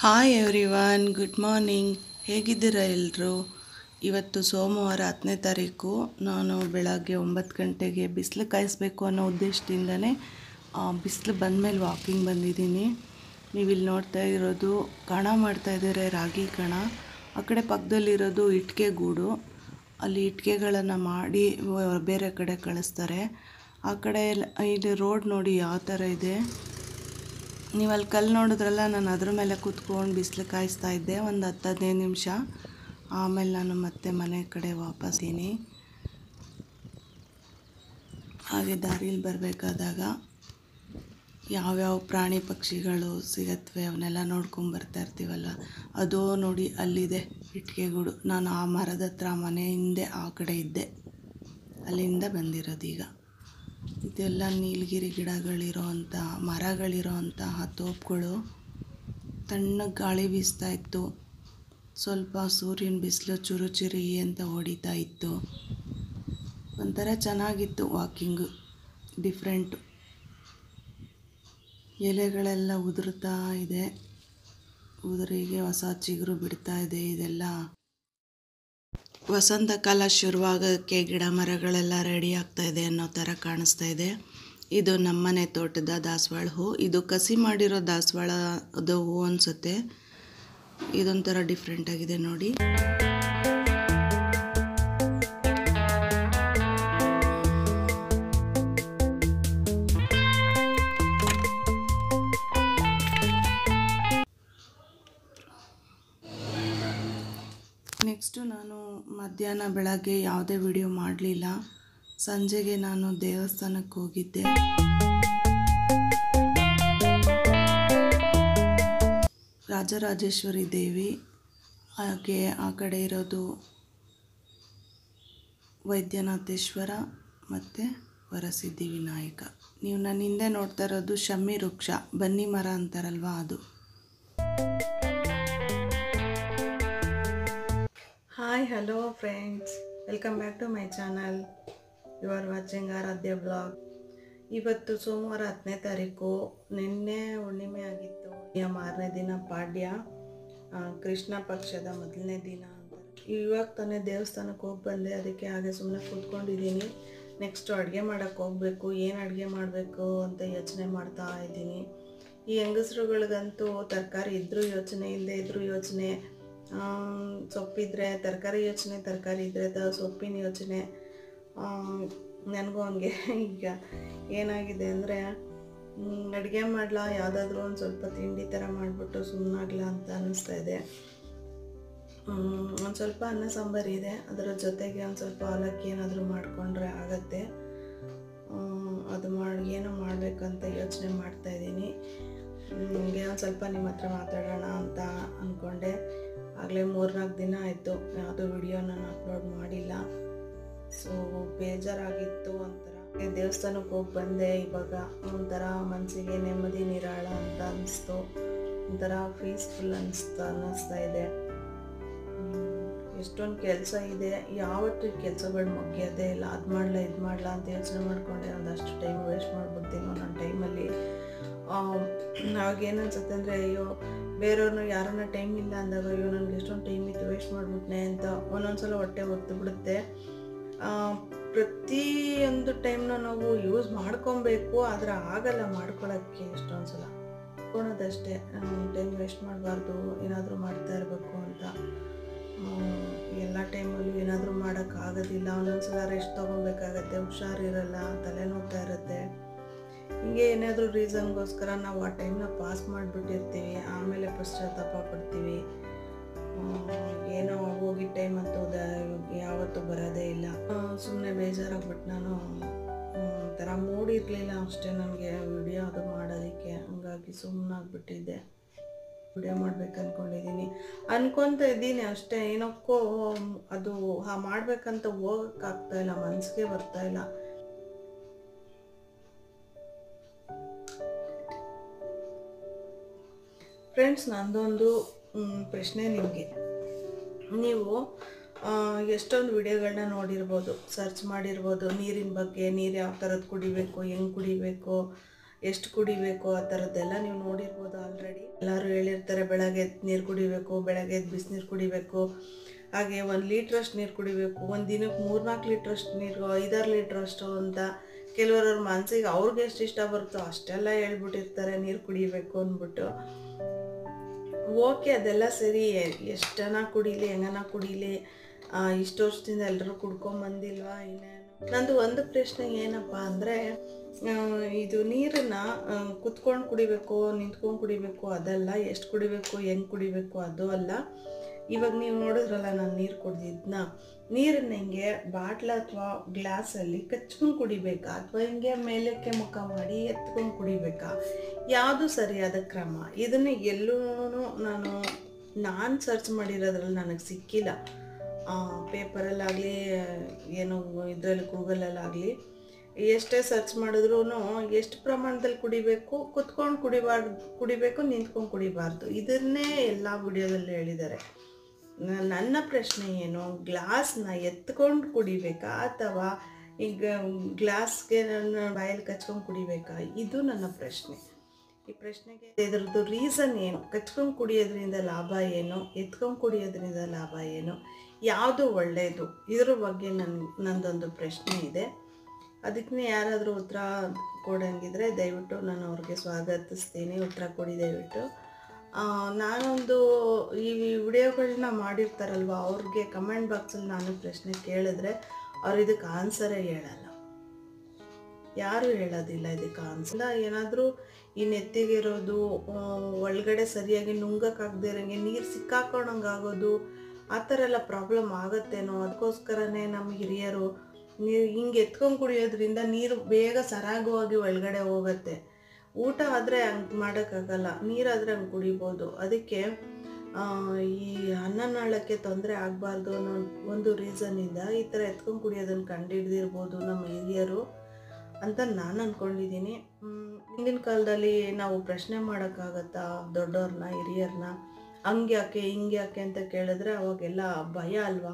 hi everyone good morning ಹೇಗಿದ್ದೀರಾ ಎಲ್ಲರೂ ಇವತ್ತು ಸೋಮವಾರ ಹತ್ತನೇ ತಾರೀಕು ನಾನು ಬೆಳಗ್ಗೆ ಒಂಬತ್ತು ಗಂಟೆಗೆ ಬಿಸಿಲು ಕಾಯಿಸ್ಬೇಕು ಅನ್ನೋ ಉದ್ದೇಶದಿಂದನೇ ಬಿಸಿಲು ಬಂದಮೇಲೆ ವಾಕಿಂಗ್ ಬಂದಿದ್ದೀನಿ ನೀವು ಇಲ್ಲಿ ನೋಡ್ತಾ ಇರೋದು ಕಣ ಮಾಡ್ತಾ ಇದ್ದಾರೆ ರಾಗಿ ಕಣ ಆ ಕಡೆ ಪಕ್ಕದಲ್ಲಿರೋದು ಇಟ್ಟಿಗೆ ಗೂಡು ಅಲ್ಲಿ ಇಟ್ಟಿಗೆಗಳನ್ನು ಮಾಡಿ ವ- ಬೇರೆ ಕಡೆ ಕಳಿಸ್ತಾರೆ ಆ ಕಡೆ ಎಲ್ಲ- ಇಲ್ಲಿ ರೋಡ್ ನೋಡಿ ಯಾವ ಥರ ಇದೆ ನೀವು ಅಲ್ಲಿ ಕಲ್ಲು ನೋಡಿದ್ರಲ್ಲ ನಾನು ಅದ್ರ ಮೇಲೆ ಕೂತ್ಕೊಂಡು ಬಿಸಿಲು ಕಾಯಿಸ್ತಾ ಇದ್ದೆ ಒಂದು ಹತ್ತು ಹದಿನೈದು ನಿಮಿಷ ಆಮೇಲೆ ನಾನು ಮತ್ತೆ ಮನೆ ಕಡೆ ವಾಪಸ್ಸೀನಿ ಹಾಗೆ ದಾರಿಲಿ ಬರಬೇಕಾದಾಗ ಯಾವ್ಯಾವ ಪ್ರಾಣಿ ಪಕ್ಷಿಗಳು ಸಿಗತ್ವೆ ಅವನ್ನೆಲ್ಲ ನೋಡ್ಕೊಂಡು ಬರ್ತಾ ಇರ್ತೀವಲ್ಲ ಅದು ನೋಡಿ ಅಲ್ಲಿದೆ ಇಟ್ಟಿಗೆಗೂಡು ನಾನು ಆ ಮರದ ಹತ್ರ ಮನೆ ಹಿಂದೆ ಆ ಕಡೆ ಇದ್ದೆ ಅಲ್ಲಿಂದ ಬಂದಿರೋದು ಈಗ ಇದೆಲ್ಲ ನೀಲಗಿರಿ ಗಿಡಗಳಿರೋ ಅಂಥ ಮರಗಳಿರೋ ಅಂತಹ ತೋಪುಗಳು ತಣ್ಣಗೆ ಗಾಳಿ ಬೀಸ್ತಾ ಇತ್ತು ಸ್ವಲ್ಪ ಸೂರ್ಯನ ಬಿಸಿಲು ಚುರುಚುರಿ ಅಂತ ಹೊಡಿತಾ ಇತ್ತು ಒಂಥರ ಚೆನ್ನಾಗಿತ್ತು ವಾಕಿಂಗು ಡಿಫ್ರೆಂಟು ಎಲೆಗಳೆಲ್ಲ ಉದುರ್ತಾ ಇದೆ ಉದುರಿಗೆ ಹೊಸ ಚಿಗುರು ಬಿಡ್ತಾ ಇದೆ ಇದೆಲ್ಲ ವಸಂತ ಕಾಲ ಶುರುವಾಗೋಕ್ಕೆ ಗಿಡ ಮರಗಳೆಲ್ಲ ರೆಡಿ ಆಗ್ತಾ ಇದೆ ಅನ್ನೋ ಥರ ಕಾಣಿಸ್ತಾ ಇದೆ ಇದು ನಮ್ಮನೆ ತೋಟದ ದಾಸವಾಳ ಹೂ ಇದು ಕಸಿ ಮಾಡಿರೋ ದಾಸವಾಳ ಅದು ಹೂ ಅನಿಸುತ್ತೆ ಇದೊಂಥರ ಡಿಫ್ರೆಂಟ್ ಆಗಿದೆ ನೋಡಿ ನೆಕ್ಸ್ಟು ನಾನು ಮಧ್ಯಾಹ್ನ ಬೆಳಗ್ಗೆ ಯಾವುದೇ ವಿಡಿಯೋ ಮಾಡಲಿಲ್ಲ ಸಂಜೆಗೆ ನಾನು ದೇವಸ್ಥಾನಕ್ಕೆ ಹೋಗಿದ್ದೆ ರಾಜರಾಜೇಶ್ವರಿ ದೇವಿ ಹಾಗೆ ಆ ಕಡೆ ಇರೋದು ವೈದ್ಯನಾಥೇಶ್ವರ ಮತ್ತು ವರಸಿದ್ಧಿ ವಿನಾಯಕ ನೀವು ನನ್ನ ಹಿಂದೆ ನೋಡ್ತಾ ಇರೋದು ಶಮ್ಮಿ ವೃಕ್ಷ ಬನ್ನಿ ಮರ ಅಂತಾರಲ್ವ ಅದು hi hello friends welcome back to my channel you are watching Aradhya blog ಇವತ್ತು ಸೋಮವಾರ ಹತ್ತನೇ ತಾರೀಕು ನಿನ್ನೆ ಹುಣ್ಣಿಮೆ ಆಗಿತ್ತು ಈ ಮಾರನೇ ದಿನ ಪಾಡ್ಯ ಆ, ಕೃಷ್ಣ ಪಕ್ಷದ ಮೊದಲನೇ ದಿನ ಅಂತ ಇವಾಗ ತಾನೇ ದೇವಸ್ಥಾನಕ್ಕೆ ಹೋಗಿ ಬಂದೆ ಅದಕ್ಕೆ ಹಾಗೆ ಸುಮ್ಮನೆ ಕೂತ್ಕೊಂಡಿದ್ದೀನಿ ನೆಕ್ಸ್ಟು ಅಡುಗೆ ಮಾಡೋಕ್ಕೆ ಹೋಗಬೇಕು ಏನು ಅಡುಗೆ ಮಾಡಬೇಕು ಅಂತ ಯೋಚನೆ ಮಾಡ್ತಾ ಇದ್ದೀನಿ ಈ ಹೆಂಗಸ್ರುಗಳಿಗಂತೂ ತರಕಾರಿ ಇದ್ದರೂ ಯೋಚನೆ ಇಲ್ಲದೆ ಇದ್ದರೂ ಯೋಚನೆ ಆಮ್, ಸೊಪ್ಪಿದ್ರೆ ತರಕಾರಿ ಯೋಚನೆ ತರಕಾರಿ ಇದ್ದರೆ ತ ಸೊಪ್ಪಿನ ಯೋಚನೆ ನನಗೂ ಹಂಗೆ ಈಗ ಏನಾಗಿದೆ ಅಂದರೆ ಅಡುಗೆ ಮಾಡಲಾ ಯಾವುದಾದ್ರೂ ಒಂದು ಸ್ವಲ್ಪ ತಿಂಡಿ ಥರ ಮಾಡಿಬಿಟ್ಟು ಸುಮ್ಮನಾಗ್ಲಾ ಅಂತ ಅನ್ನಿಸ್ತಾ ಇದೆ ಒಂದು ಸ್ವಲ್ಪ ಅನ್ನ ಸಾಂಬಾರು ಇದೆ ಅದರ ಜೊತೆಗೆ ಒಂದು ಸ್ವಲ್ಪ ಅವಲಕ್ಕಿ ಏನಾದರೂ ಮಾಡಿಕೊಂಡ್ರೆ ಆಗತ್ತೆ ಹ್ಮ್, ಅದು ಮಾಡಿ ಏನೋ ಮಾಡಬೇಕಂತ ಯೋಚನೆ ಮಾಡ್ತಾ ಇದ್ದೀನಿ ನಿಮಗೆ ಒಂದು ಸ್ವಲ್ಪ ನಿಮ್ಮ ಹತ್ರ ಮಾತಾಡೋಣ ಅಂತ ಅಂದ್ಕೊಂಡೆ ಆಗಲೇ ಮೂರ್ನಾಲ್ಕು ದಿನ ಆಯಿತು ಯಾವುದೋ ವಿಡಿಯೋ ನಾನು ಅಪ್ಲೋಡ್ ಮಾಡಿಲ್ಲ ಸೊ ಬೇಜಾರಾಗಿತ್ತು ಒಂಥರ ದೇವಸ್ಥಾನಕ್ಕೆ ಹೋಗಿ ಬಂದೆ ಇವಾಗ ಒಂಥರ ಮನಸ್ಸಿಗೆ ನೆಮ್ಮದಿ ನಿರಾಳ ಅಂತ ಅನಿಸ್ತು ಒಂಥರ ಪೀಸ್ಫುಲ್ ಅನಿಸ್ತಾ ಅನ್ನಿಸ್ತಾ ಇದೆ ಎಷ್ಟೊಂದು ಕೆಲಸ ಇದೆ ಯಾವತ್ತೂ ಈ ಕೆಲಸಗಳು ಮುಗಿಯೋದೇ ಇಲ್ಲ ಅದು ಮಾಡಲ ಇದು ಮಾಡಲ ಅಂತ ಯೋಚನೆ ಮಾಡಿಕೊಂಡೆ ಒಂದಷ್ಟು ಟೈಮ್ ವೇಸ್ಟ್ ಮಾಡಿಬಿಡ್ತೀನಿ ಒಂದೊಂದು ಟೈಮಲ್ಲಿ ಅವಾಗ ಏನು ಅನ್ಸುತ್ತೆ ಅಂದರೆ ಅಯ್ಯೋ ಬೇರೆಯವ್ರನ್ನ ಯಾರನ್ನ ಟೈಮ್ ಇಲ್ಲ ಅಂದಾಗ ಅಯ್ಯೋ ನನಗೆ ಎಷ್ಟೊಂದು ಟೈಮ್ ಇತ್ತು ವೇಸ್ಟ್ ಮಾಡಿಬಿಟ್ನೆ ಅಂತ ಒಂದೊಂದು ಸಲ ಹೊಟ್ಟೆ ಹೊತ್ತು ಬಿಡುತ್ತೆ ಆ, ಪ್ರತಿಯೊಂದು ಟೈಮ್ನ ನಾವು ಯೂಸ್ ಮಾಡ್ಕೊಬೇಕು ಆದರೆ ಆಗಲ್ಲ ಮಾಡ್ಕೊಳ್ಳೋಕ್ಕೆ ಎಷ್ಟೊಂದು ಸಲ ಕೊಡೋದಷ್ಟೇ ಟೈಮ್ ವೇಸ್ಟ್ ಮಾಡಬಾರ್ದು ಏನಾದರೂ ಮಾಡ್ತಾ ಇರಬೇಕು ಅಂತ ಹ್ಮ್, ಎಲ್ಲ ಟೈಮಲ್ಲೂ ಏನಾದರೂ ಮಾಡೋಕ್ಕಾಗೋದಿಲ್ಲ ಒಂದೊಂದ್ಸಲ ರೆಸ್ಟ್ ತೊಗೊಬೇಕಾಗತ್ತೆ ಹುಷಾರಿರಲ್ಲ ತಲೆನೋವ್ತಾ ಇರುತ್ತೆ ಹಿಂಗೆ ಏನಾದರೂ ರೀಸನ್ಗೋಸ್ಕರ ನಾವು ಆ ಟೈಮ್ನ ಪಾಸ್ ಮಾಡಿಬಿಟ್ಟಿರ್ತೀವಿ ಆಮೇಲೆ ಪಶ್ಚಾತ್ತಾಪ ಪಡ್ತೀವಿ ಹ್ಮ್, ಏನೋ ಹೋಗಿದ್ದ ಟೈಮ್ ಅಂತೂ ದ ಯಾವತ್ತೂ ಬರೋದೇ ಇಲ್ಲ ಸುಮ್ಮನೆ ಬೇಜಾರಾಗ್ಬಿಟ್ಟು ನಾನು ಹ್ಮ್, ಒಂಥರ ಮೂಡ್ ಇರಲಿಲ್ಲ ಅಷ್ಟೇ ನನಗೆ ವಿಡಿಯೋ ಅದು ಮಾಡೋದಕ್ಕೆ ಹಂಗಾಗಿ ಸುಮ್ಮನಾಗ್ಬಿಟ್ಟಿದ್ದೆ ವಿಡಿಯೋ ಮಾಡ್ಬೇಕು ಅನ್ಕೊಂಡಿದ್ದೀನಿ ಅನ್ಕೊತ ಇದ್ದೀನಿ ಅಷ್ಟೇ ಏನಕ್ಕೋ ಅದು ಹಾ ಮಾಡ್ಬೇಕಂತ ಹೋಗಕ್ಕಾಗ್ತಾ ಇಲ್ಲ ಮನ್ಸಿಗೆ ಬರ್ತಾ ಇಲ್ಲ ಫ್ರೆಂಡ್ಸ್ ನಂದೊಂದು ಮ್, ಪ್ರಶ್ನೆ ನಿಮಗೆ ನೀವು ಆ, ಎಷ್ಟೊಂದು ವಿಡಿಯೋಗಳನ್ನ ನೋಡಿರ್ಬೋದು ಸರ್ಚ್ ಮಾಡಿರ್ಬೋದು ನೀರಿನ ಬಗ್ಗೆ ನೀರು ಯಾವ ಥರದ್ದು ಕುಡಿಬೇಕು ಹೆಂಗೆ ಕುಡಿಬೇಕು ಎಷ್ಟು ಕುಡಿಬೇಕು ಆ ಥರದ್ದೆಲ್ಲ ನೀವು ನೋಡಿರ್ಬೋದು ಆಲ್ರೆಡಿ ಎಲ್ಲರೂ ಹೇಳಿರ್ತಾರೆ ಬೆಳಗ್ಗೆ ಎದ್ದು ನೀರು ಕುಡಿಬೇಕು ಬೆಳಗ್ಗೆ ಎದ್ದು ಬಿಸಿನೀರು ಕುಡಿಬೇಕು ಹಾಗೆ ಒಂದು ಲೀಟ್ರಷ್ಟು ನೀರು ಕುಡಿಬೇಕು ಒಂದು ದಿನಕ್ಕೆ ಮೂರ್ನಾಲ್ಕು ಲೀಟ್ರಷ್ಟು ನೀರು ಐದಾರು ಲೀಟ್ರಷ್ಟು ಅಂತ ಕೆಲವರವ್ರ ಮನಸ್ಸಿಗೆ ಅವ್ರಿಗೆ ಎಷ್ಟು ಇಷ್ಟ ಬರುತ್ತೋ ಅಷ್ಟೆಲ್ಲ ಹೇಳ್ಬಿಟ್ಟಿರ್ತಾರೆ ನೀರು ಕುಡಿಬೇಕು ಅಂದ್ಬಿಟ್ಟು ಓಕೆ ಅದೆಲ್ಲ ಸರಿ ಎಷ್ಟನ ಕುಡೀಲಿ ಹೆಂಗನ ಕುಡೀಲಿ ಆ, ಇಷ್ಟು ವರ್ಷದಿಂದ ಎಲ್ಲರೂ ಕುಡ್ಕೊಂಬಂದಿಲ್ವಾ ಇನ್ನೇನು ನಂದು ಒಂದು ಪ್ರಶ್ನೆ ಏನಪ್ಪ ಅಂದರೆ ಇದು ನೀರನ್ನು ಕುತ್ಕೊಂಡು ಕುಡಿಬೇಕು ನಿಂತ್ಕೊಂಡು ಕುಡಿಬೇಕು ಅದಲ್ಲ ಎಷ್ಟು ಕುಡಿಬೇಕು ಹೆಂಗೆ ಕುಡಿಬೇಕು ಅದು ಅಲ್ಲ ಇವಾಗ ನೀವು ನೋಡಿದ್ರಲ್ಲ ನಾನು ನೀರು ಕುಡ್ದಿದ್ನ ನೀರನ್ನ ಹಿಂಗೆ ಬಾಟ್ಲ ಅಥವಾ ಗ್ಲಾಸಲ್ಲಿ ಕಚ್ಕೊಂಡು ಕುಡಿಬೇಕಾ ಅಥವಾ ಹಿಂಗೆ ಮೇಲಕ್ಕೆ ಮುಖ ಮಾಡಿ ಎತ್ಕೊಂಡು ಕುಡಿಬೇಕಾ ಯಾವುದು ಸರಿಯಾದ ಕ್ರಮ ಇದನ್ನು ಎಲ್ಲೂ ನಾನು ನಾನು ಸರ್ಚ್ ಮಾಡಿರೋದ್ರಲ್ಲಿ ನನಗೆ ಸಿಕ್ಕಿಲ್ಲ ಪೇಪರಲ್ಲಾಗಲಿ ಏನು ಇದರಲ್ಲಿ ಗೂಗಲಲ್ಲಾಗಲಿ ಎಷ್ಟೇ ಸರ್ಚ್ ಮಾಡಿದ್ರೂ ಎಷ್ಟು ಪ್ರಮಾಣದಲ್ಲಿ ಕುಡಿಬೇಕು ಕುತ್ಕೊಂಡು ಕುಡಿಬಾರ್ದು ಕುಡಿಬೇಕು ನಿಂತ್ಕೊಂಡು ಕುಡಿಬಾರ್ದು ಇದನ್ನೇ ಎಲ್ಲ ವಿಡಿಯೋದಲ್ಲಿ ಹೇಳಿದ್ದಾರೆ ನ- ನನ್ನ ಪ್ರಶ್ನೆ ಏನು ಗ್ಲಾಸ್ನ ಎತ್ಕೊಂಡು ಕುಡಿಬೇಕಾ ಅಥವಾ ಈಗ ಗ್ಲಾಸ್ಗೆ ನನ್ನ ಬಾಯಲ್ಲಿ ಕಚ್ಕೊಂಡು ಕುಡಿಬೇಕಾ ಇದು ನನ್ನ ಪ್ರಶ್ನೆ ಈ ಪ್ರಶ್ನೆಗೆ ಇದ್ರದ್ದು ರೀಸನ್ ಏನು ಕಚ್ಕೊಂಡು ಕುಡಿಯೋದ್ರಿಂದ ಲಾಭ ಏನು ಎತ್ಕೊಂಡು ಕುಡಿಯೋದ್ರಿಂದ ಲಾಭ ಏನು ಯಾವುದು ಒಳ್ಳೆಯದು ಇದ್ರ ಬಗ್ಗೆ ನನ್ನ ನಂದೊಂದು ಪ್ರಶ್ನೆ ಇದೆ ಅದಕ್ಕೆ ಯಾರಾದರೂ ಉತ್ತರ ಕೊಡಂಗಿದ್ರೆ ದಯವಿಟ್ಟು ನಾನು ಅವ್ರಿಗೆ ಸ್ವಾಗತಿಸ್ತೀನಿ ಉತ್ತರ ಕೊಡಿ ದಯವಿಟ್ಟು ಆ, ನಾನೊಂದು ಈ ವಿಡಿಯೋಗಳನ್ನ ಮಾಡಿರ್ತಾರಲ್ವ ಅವ್ರಿಗೆ ಕಮೆಂಟ್ ಬಾಕ್ಸಲ್ಲಿ ನಾನು ಪ್ರಶ್ನೆ ಕೇಳಿದ್ರೆ ಅವ್ರು ಇದಕ್ಕೆ ಆನ್ಸರೇ ಹೇಳಲ್ಲ ಯಾರು ಹೇಳೋದಿಲ್ಲ ಇದಕ್ಕೆ ಆನ್ಸರ್ ಏನಾದರೂ ಈ ನೆತ್ತಿಗಿರೋದು ಆ, ಒಳಗಡೆ ಸರಿಯಾಗಿ ನುಂಗಕ್ಕಾಗದೇ ಇರೋಂಗೆ ನೀರು ಸಿಕ್ಕಾಕೊಂಡಂಗೆ ಆಗೋದು ಆ ಥರ ಎಲ್ಲ ಪ್ರಾಬ್ಲಮ್ ಆಗುತ್ತೇನೋ ಅದಕ್ಕೋಸ್ಕರನೇ ನಮ್ಮ ಹಿರಿಯರು ನೀರು ಹಿಂಗೆ ಎತ್ಕೊಂಡು ಕುಡಿಯೋದ್ರಿಂದ ನೀರು ಬೇಗ ಸರಾಗವಾಗಿ ಒಳಗಡೆ ಹೋಗುತ್ತೆ ಊಟ ಆದರೆ ಹಂಗೆ ಮಾಡೋಕ್ಕಾಗಲ್ಲ ನೀರಾದರೆ ಹಂಗೆ ಕುಡಿಬೋದು ಅದಕ್ಕೆ ಆ, ಈ ಅನ್ನನಾಳಕ್ಕೆ ತೊಂದರೆ ಆಗಬಾರ್ದು ಅನ್ನೋ ಒಂದು ರೀಸನ್ನಿಂದ ಈ ಥರ ಎತ್ಕೊಂಡು ಕುಡಿಯೋದನ್ನು ಕಂಡುಹಿಡ್ದಿರ್ಬೋದು ನಮ್ಮ ಹಿರಿಯರು ಅಂತ ನಾನು ಅಂದ್ಕೊಂಡಿದ್ದೀನಿ ಹಿಂದಿನ ಕಾಲದಲ್ಲಿ ನಾವು ಪ್ರಶ್ನೆ ಮಾಡೋಕ್ಕಾಗತ್ತಾ ದೊಡ್ಡವ್ರನ್ನ ಹಿರಿಯರನ್ನ ಹಂಗೆ ಯಾಕೆ ಹಿಂಗೆ ಯಾಕೆ ಅಂತ ಕೇಳಿದ್ರೆ ಅವಾಗೆಲ್ಲ ಭಯ ಅಲ್ವಾ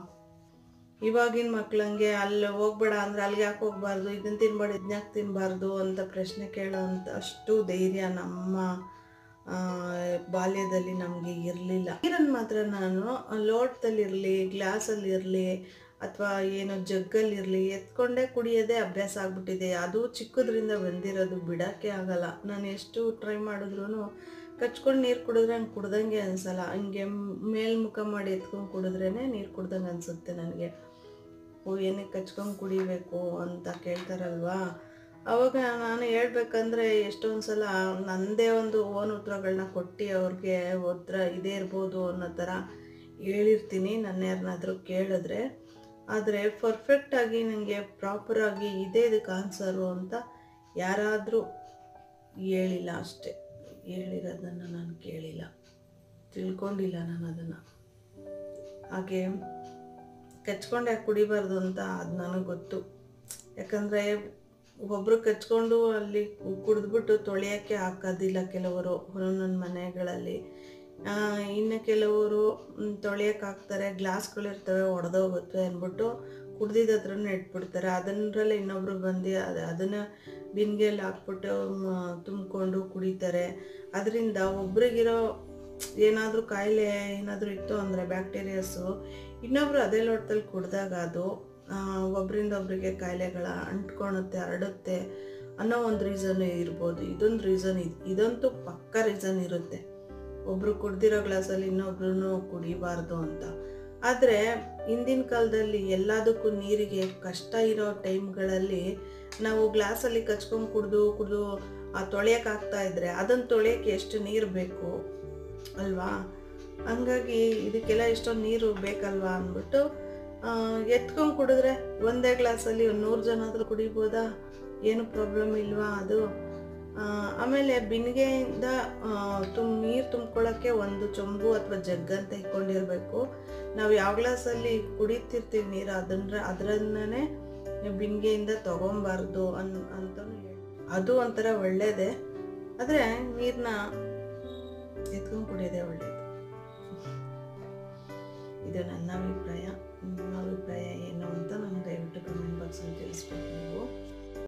ಇವಾಗಿನ ಮಕ್ಳಂಗೆ ಅಲ್ಲಿ ಹೋಗ್ಬೇಡ ಅಂದ್ರೆ ಅಲ್ಲಿಗೆ ಯಾಕೆ ಹೋಗ್ಬಾರ್ದು ಇದನ್ನ ತಿನ್ಬೇಡ ಇದನ್ನ ಯಾಕೆ ತಿನ್ನಬಾರ್ದು ಅಂತ ಪ್ರಶ್ನೆ ಕೇಳೋ ಅಂತ ಅಷ್ಟು ಧೈರ್ಯ ನಮ್ಮ ಆ, ಬಾಲ್ಯದಲ್ಲಿ ನಮಗೆ ಇರಲಿಲ್ಲ ನೀರನ್ನು ಮಾತ್ರ ನಾನು ಲೋಟದಲ್ಲಿರಲಿ ಗ್ಲಾಸಲ್ಲಿರಲಿ ಅಥವಾ ಏನೋ ಜಗ್ಗಲ್ಲಿರಲಿ ಎತ್ಕೊಂಡೇ ಕುಡಿಯೋದೇ ಅಭ್ಯಾಸ ಆಗ್ಬಿಟ್ಟಿದೆ ಅದು ಚಿಕ್ಕದ್ರಿಂದ ಬಂದಿರೋದು ಬಿಡೋಕ್ಕೆ ಆಗಲ್ಲ ನಾನು ಎಷ್ಟು ಟ್ರೈ ಮಾಡಿದ್ರು ಕಚ್ಕೊಂಡು ನೀರು ಕುಡಿದ್ರೆ ಹಂಗೆ ಕುಡ್ದಂಗೆ ಅನ್ಸಲ್ಲ ಹಂಗೆ ಮೇಲ್ಮುಖ ಮಾಡಿ ಎತ್ಕೊಂಡು ಕುಡಿದ್ರೇ ನೀರು ಕುಡ್ದಂಗೆ ಅನಿಸುತ್ತೆ ನನಗೆ ಓ ಏನಕ್ಕೆ ಕಚ್ಕೊಂಡು ಕುಡಿಬೇಕು ಅಂತ ಕೇಳ್ತಾರಲ್ವಾ ಅವಾಗ ನಾನು ಹೇಳ್ಬೇಕಂದ್ರೆ ಎಷ್ಟೊಂದು ಸಲ ನನ್ನದೇ ಒಂದು ಓನ್ ಉತ್ತರಗಳನ್ನ ಕೊಟ್ಟು ಅವ್ರಿಗೆ ಉತ್ತರ ಇದೇ ಇರ್ಬೋದು ಅನ್ನೋ ಥರ ಹೇಳಿರ್ತೀನಿ ನನ್ನ ಯಾರನ್ನಾದರೂ ಕೇಳಿದ್ರೆ ಆದರೆ ಪರ್ಫೆಕ್ಟಾಗಿ ನನಗೆ ಪ್ರಾಪರಾಗಿ ಇದೇ ಇದಕ್ಕೆ ಆನ್ಸರು ಅಂತ ಯಾರಾದರೂ ಹೇಳಿಲ್ಲ ಅಷ್ಟೆ ಹೇಳಿರೋದನ್ನು ನಾನು ಕೇಳಿಲ್ಲ ತಿಳ್ಕೊಂಡಿಲ್ಲ ನಾನು ಅದನ್ನು ಹಾಗೆ ಕಚ್ಕೊಂಡು ಯಾಕೆ ಕುಡಿಬಾರ್ದು ಅಂತ ಅದು ನನಗೆ ಗೊತ್ತು ಯಾಕಂದರೆ ಒಬ್ಬರು ಕಚ್ಕೊಂಡು ಅಲ್ಲಿ ಕುಡಿದ್ಬಿಟ್ಟು ತೊಳೆಯೋಕ್ಕೆ ಹಾಕೋದಿಲ್ಲ ಕೆಲವರು ಒಂದೊಂದು ಮನೆಗಳಲ್ಲಿ ಆ, ಇನ್ನು ಕೆಲವರು ತೊಳೆಯೋಕೆ ಹಾಕ್ತಾರೆ ಗ್ಲಾಸ್ಗಳಿರ್ತವೆ ಒಡೆದೋಗುತ್ತೆ ಅಂದ್ಬಿಟ್ಟು ಕುಡ್ದಿದ್ದ ಹತ್ರನೇ ಇಟ್ಬಿಡ್ತಾರೆ ಅದನ್ರಲ್ಲಿ ಇನ್ನೊಬ್ರು ಬಂದು ಅದು ಅದನ್ನು ಬಿನ್ಗೆಲ್ಲಿ ಹಾಕ್ಬಿಟ್ಟು ತುಂಬಿಕೊಂಡು ಕುಡಿತಾರೆ ಅದರಿಂದ ಒಬ್ರಿಗಿರೋ ಏನಾದರೂ ಕಾಯಿಲೆ ಏನಾದರೂ ಇತ್ತು ಅಂದರೆ ಬ್ಯಾಕ್ಟೀರಿಯಾಸು ಇನ್ನೊಬ್ರು ಅದೇ ಲೋಟದಲ್ಲಿ ಕುಡ್ದಾಗ ಅದು ಆ, ಒಬ್ರಿಂದ ಒಬ್ರಿಗೆ ಕಾಯಿಲೆಗಳ ಅಂಟ್ಕೊಳುತ್ತೆ ಹರಡುತ್ತೆ ಅನ್ನೋ ಒಂದು ರೀಸನ್ ಇರ್ಬೋದು ಇದೊಂದು ರೀಸನ್ ಇದು ಇದಂತೂ ಪಕ್ಕ ರೀಸನ್ ಇರುತ್ತೆ ಒಬ್ರು ಕುಡ್ದಿರೋ ಗ್ಲಾಸಲ್ಲಿ ಇನ್ನೊಬ್ರು ಕುಡಿಬಾರ್ದು ಅಂತ ಆದರೆ ಹಿಂದಿನ ಕಾಲದಲ್ಲಿ ಎಲ್ಲದಕ್ಕೂ ನೀರಿಗೆ ಕಷ್ಟ ಇರೋ ಟೈಮ್ಗಳಲ್ಲಿ ನಾವು ಗ್ಲಾಸಲ್ಲಿ ಕಚ್ಕೊಂಡು ಕುಡಿದು ಕುಡಿದು ಆ ತೊಳೆಯಕ್ಕೆ ಆಗ್ತಾ ಇದ್ರೆ ಅದನ್ನು ತೊಳೆಯೋಕ್ಕೆ ಎಷ್ಟು ನೀರು ಬೇಕು ಅಲ್ವಾ ಹಂಗಾಗಿ ಇದಕ್ಕೆಲ್ಲ ಎಷ್ಟೊಂದು ನೀರು ಬೇಕಲ್ವಾ ಅಂದ್ಬಿಟ್ಟು ಎತ್ಕೊಂಡು ಕುಡಿದ್ರೆ ಒಂದೇ ಗ್ಲಾಸಲ್ಲಿ ಒಂದು ನೂರು ಜನ ಆದರೂ ಕುಡಿಬೋದಾ ಏನು ಪ್ರಾಬ್ಲಮ್ ಇಲ್ವಾ ಅದು ಆ, ಆಮೇಲೆ ಬಿನ್ಗೆಯಿಂದ ತುಂಬ ನೀರು ತುಂಬ್ಕೊಳ್ಳೋಕ್ಕೆ ಒಂದು ಚೊಂಬು ಅಥವಾ ಜಗ್ ಅಂತ ಇಟ್ಕೊಂಡಿರ್ಬೇಕು ನಾವು ಯಾವ ಗ್ಲಾಸಲ್ಲಿ ಕುಡಿತಿರ್ತೀವಿ ನೀರು ಅದನ್ನ ಅದರನ್ನೇ ಬಿನ್ಗೆಯಿಂದ ತಗೊಬಾರ್ದು ಅನ್ ಅಂತಲೂ ಹೇಳಿ ಅದು ಒಂಥರ ಒಳ್ಳೇದೇ ಆದರೆ ನೀರನ್ನ ಎತ್ಕೊಂಡು ಕುಡಿಯೋದೇ ಒಳ್ಳೇದು ಇದು ನನ್ನ ಅಭಿಪ್ರಾಯ ನಿಮ್ಮ ಅಭಿಪ್ರಾಯ ಏನು ಅಂತ ನನಗೆ ದಯವಿಟ್ಟು ಕಮೆಂಟ್ ಬಾಕ್ಸಲ್ಲಿ ತಿಳಿಸ್ಬೇಕು ನೀವು